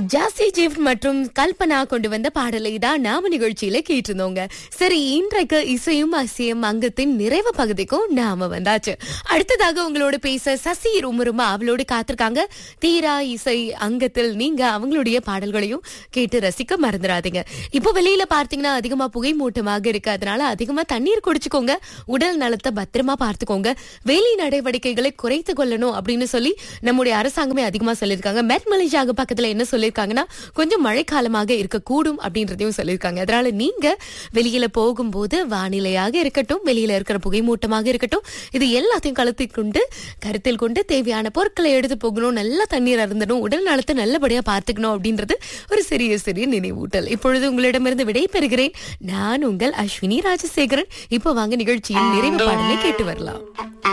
Jassi gift மற்றும் கல்பனா கொண்டு வந்த பாடலை தான் நாம நிகழ்ச்சியில கேட்டிருந்தோங்க சரி இன்றைக்கு இசையும் அசியம் அங்கத்தின் நிறைவு பகுதிக்கும் நாம வந்தாச்சு அடுத்ததாக உங்களோட பேச சசி ரொம்ப ரொம்ப அவளோடு காத்திருக்காங்க தீரா இசை அங்கத்தில் நீங்க அவங்களுடைய பாடல்களையும் கேட்டு ரசிக்க மறந்துடாதீங்க இப்போ வெளியில பார்த்தீங்கன்னா அதிகமா புகை மூட்டமாக இருக்கு அதனால அதிகமா தண்ணீர் குடிச்சுக்கோங்க உடல் நலத்தை பத்திரமா பார்த்துக்கோங்க வேலை நடவடிக்கைகளை குறைத்து கொள்ளணும் அப்படின்னு சொல்லி நம்முடைய அரசாங்கமே அதிகமா சொல்லியிருக்காங்க மெட் மலேசியாக பக்கத்துல என்ன சொல்லியிருக்காங்கன்னா கொஞ்சம் மழைக்காலமாக இருக்கக்கூடும் அப்படின்றதையும் சொல்லியிருக்காங்க அதனால நீங்க வெளியில போகும்போது வானிலையாக இருக்கட்டும் வெளியில இருக்கிற புகைமூட்டமாக இருக்கட்டும் இது எல்லாத்தையும் கலத்திக் கொண்டு கருத்தில் கொண்டு தேவையான பொருட்களை எடுத்து போகணும் நல்ல தண்ணீர் அருந்தணும் உடல் நலத்தை நல்லபடியா பார்த்துக்கணும் அப்படின்றது ஒரு சிறிய சிறிய நினைவூட்டல் இப்பொழுது உங்களிடமிருந்து விடை பெறுகிறேன் நான் உங்கள் அஸ்வினி ராஜசேகரன் இப்போ வாங்க நிகழ்ச்சியின் நிறைவு பாடலை கேட்டு வரலாம்